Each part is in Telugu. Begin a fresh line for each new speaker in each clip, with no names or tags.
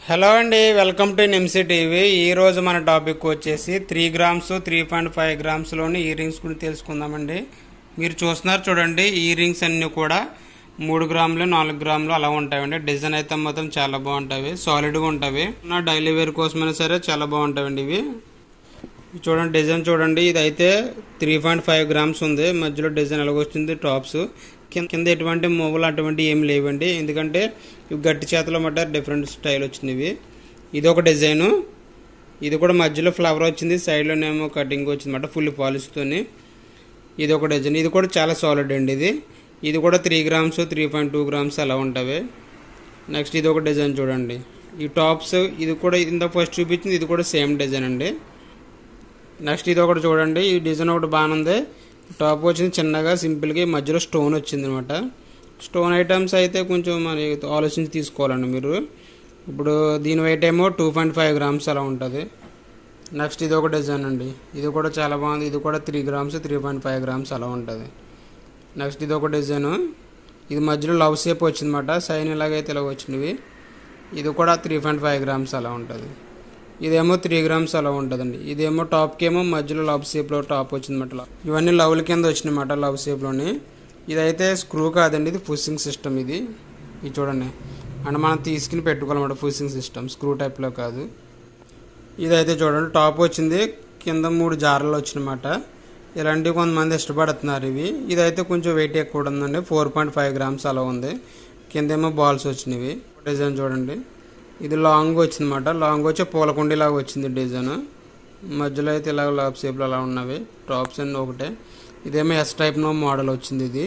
హలో అండి వెల్కమ్ టు నిమ్సీ టీవీ ఈ రోజు మన టాపిక్ వచ్చేసి three grams three point five గ్రామ్స్లోని ఇయర్ రింగ్స్ గురించి తెలుసుకుందామండి మీరు చూస్తున్నారు చూడండి ఇయర్ రింగ్స్ అన్నీ కూడా మూడు గ్రాములు నాలుగు గ్రాములు అలా ఉంటాయండి డిజైన్ అయితే మాత్రం చాలా బాగుంటాయి సాలిడ్గా ఉంటాయి నా డైలీ వేర్ కోసమైనా సరే చాలా బాగుంటాయండి ఇవి చూడండి డిజైన్ చూడండి ఇది అయితే త్రీ పాయింట్ ఫైవ్ గ్రామ్స్ ఉంది మధ్యలో డిజైన్ ఎలాగ వచ్చింది టాప్స్ కింద కింద ఎటువంటి మూవలు అటువంటి ఏం లేవండి ఎందుకంటే ఇవి గట్టి చేతిలో మట్ట డిఫరెంట్ స్టైల్ వచ్చినవి ఇది ఒక డిజైను ఇది కూడా మధ్యలో ఫ్లవర్ వచ్చింది సైడ్లోనేమో కటింగ్ వచ్చింది అన్నమాట ఫుల్ పాలిస్తోని ఇది ఒక డిజైన్ ఇది కూడా చాలా సాలిడ్ అండి ఇది ఇది కూడా three grams three point two grams అలా ఉంటాయి నెక్స్ట్ ఇది ఒక డిజైన్ చూడండి ఈ టాప్స్ ఇది కూడా ఇంత ఫస్ట్ చూపించింది ఇది కూడా సేమ్ డిజైన్ అండి నెక్స్ట్ ఇది ఒకటి చూడండి ఈ డిజైన్ ఒకటి బాగానే ఉంది టాప్ వచ్చింది చిన్నగా సింపుల్గా ఈ మధ్యలో స్టోన్ వచ్చింది అనమాట స్టోన్ ఐటమ్స్ అయితే కొంచెం మరి ఆలోచించి తీసుకోవాలండి మీరు ఇప్పుడు దీని వెయిట్ ఏమో టూ పాయింట్ ఫైవ్ గ్రామ్స్ అలా ఉంటుంది నెక్స్ట్ ఇది ఒక డిజైన్ అండి ఇది కూడా చాలా బాగుంది ఇది కూడా three grams three point five grams అలా ఉంటుంది నెక్స్ట్ ఇది ఒక డిజైన్ ఇది మధ్యలో లవ్ షేప్ వచ్చిందన్నమాట సైన్ ఇలాగైతే ఇలా వచ్చినవి ఇది కూడా త్రీ పాయింట్ ఫైవ్ గ్రామ్స్ అలా ఉంటుంది ఇదేమో త్రీ గ్రామ్స్ అలా ఉంటుందండి ఇదేమో టాప్కి ఏమో మధ్యలో లవ్ షేప్లో టాప్ వచ్చిందన్నమాట ఇవన్నీ లవ్ల కింద వచ్చినాయన్నమాట లవ్ షేప్లోని ఇదైతే స్క్రూ కాదండి ఇది పుషింగ్ సిస్టమ్ ఇది ఇది చూడండి అంటే మనం తీసుకుని పెట్టుకోవాలన్నమాట పుషింగ్ సిస్టమ్ స్క్రూ టైప్లో కాదు ఇదైతే చూడండి టాప్ వచ్చింది కింద మూడు జార్లు వచ్చినమాట ఇలాంటివి కొంతమంది ఇష్టపడుతున్నారు ఇవి ఇదైతే కొంచెం వెయిట్ ఎక్కువ ఉందండి ఫోర్ పాయింట్ ఫైవ్ గ్రామ్స్ అలా ఉంది కిందేమో బాల్స్ వచ్చినవి డిజైన్ చూడండి ఇది లాంగ్ వచ్చిందన్నమాట లాంగ్ వచ్చి పూలకుండీలాగా వచ్చింది డిజైన్ మధ్యలో అయితే ఇలా లాబ్ షేప్లో అలా ఉన్నవి టాప్స్ అన్నీ ఒకటే ఇదేమో ఎస్ టైప్ నో మోడల్ వచ్చింది ఇది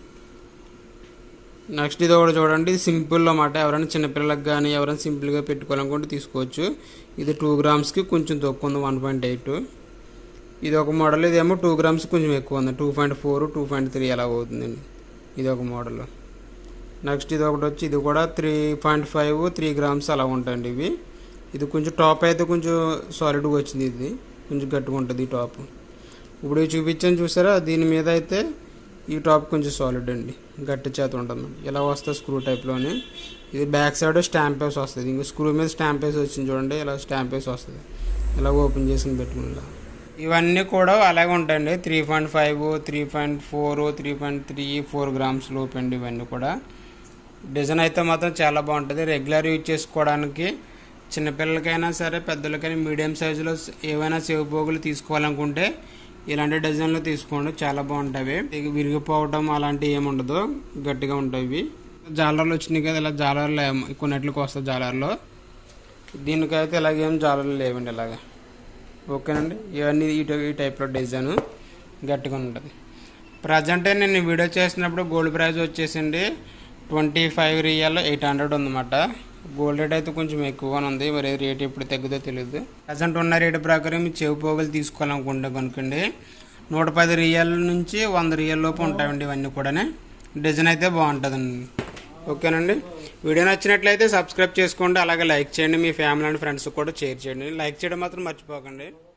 నెక్స్ట్ ఇది ఒకటి చూడండి ఇది సింపుల్ అన్నమాట ఎవరైనా చిన్నపిల్లలకు కానీ ఎవరైనా సింపుల్గా పెట్టుకోవాలనుకుంటే తీసుకోవచ్చు ఇది టూ గ్రామ్స్కి కొంచెం తక్కువ ఉంది వన్ పాయింట్ ఎయిట్ ఇది ఒక మోడల్ ఇదేమో టూ గ్రామ్స్ కొంచెం ఎక్కువ ఉంది two point four two point three అలా అవుతుందండి ఇది ఒక మోడల్ నెక్స్ట్ ఇది ఒకటి వచ్చి ఇది కూడా three point five three grams అలా ఉంటాయండి ఇవి ఇది కొంచెం టాప్ అయితే కొంచెం సాలిడ్గా వచ్చింది ఇది కొంచెం గట్టిగా ఉంటుంది ఈ టాప్ ఇప్పుడు ఇవి చూపించాను చూసారా దీని మీద అయితే ఈ టాప్ కొంచెం సాలిడ్ అండి గట్టి చేత ఉంటుంది ఇలా వస్తుంది స్క్రూ టైప్లోని ఇది బ్యాక్ సైడ్ స్టాంప్ వేసి వస్తుంది ఇంకో స్క్రూ మీద స్టాంప్ వేసి వచ్చింది చూడండి ఇలా స్టాంప్ వేసి వస్తుంది ఇలా ఓపెన్ చేసుకుని పెట్టుకుని ఇవన్నీ కూడా అలాగే ఉంటాయండి three point five three point four three point three four grams లోపు అండి ఇవన్నీ కూడా డిజైన్ అయితే మాత్రం చాలా బాగుంటుంది రెగ్యులర్ యూజ్ చేసుకోవడానికి చిన్నపిల్లలకైనా సరే పెద్దలకైనా మీడియం సైజులో ఏవైనా సేవ్ పోగులు తీసుకోవాలనుకుంటే ఇలాంటి డిజైన్లు తీసుకోండి చాలా బాగుంటాయి ఇక విరిగిపోవడం అలాంటివి ఏమి ఉండదు గట్టిగా ఉంటాయి జాలర్లు వచ్చినాయి కదా ఇలా జాలర్లు ఏం- కొన్నిట్లకి వస్తాయి జాలర్లో దీనికైతే ఇలాగేం జాలర్లు లేవండి ఇలాగా ఓకేనండి ఇవన్నీ ఈ టై- ఈ టైప్లో డిజైన్ గట్టిగా ఉంటుంది ప్రజెంట్ నేను ఈ వీడియో చేసినప్పుడు గోల్డ్ ప్రైస్ వచ్చేసింది ట్వంటీ ఫైవ్ రియల్ ఎయిట్ హండ్రెడ్ ఉందన్నమాట గోల్డ్ రేట్ అయితే కొంచెం ఎక్కువగానే ఉంది మరి రేట్ ఎప్పుడు తగ్గుదో తెలియదు ప్రజెంట్ ఉన్న రేటు ప్రకారం ఈ చెవి పోగులు తీసుకోవాలనుకుంటే కనుకండి నూట పది రియల్ నుంచి వంద రియల్ లోపు ఉంటాయండి ఇవన్నీ కూడా డిజైన్ అయితే బాగుంటుందండి ఓకేనండి వీడియో నచ్చినట్లయితే సబ్స్క్రైబ్ చేసుకోండి అలాగే లైక్ చేయండి మీ ఫ్యామిలీ అండ్ ఫ్రెండ్స్ కూడా షేర్ చేయండి లైక్ చేయడం మాత్రం మర్చిపోకండి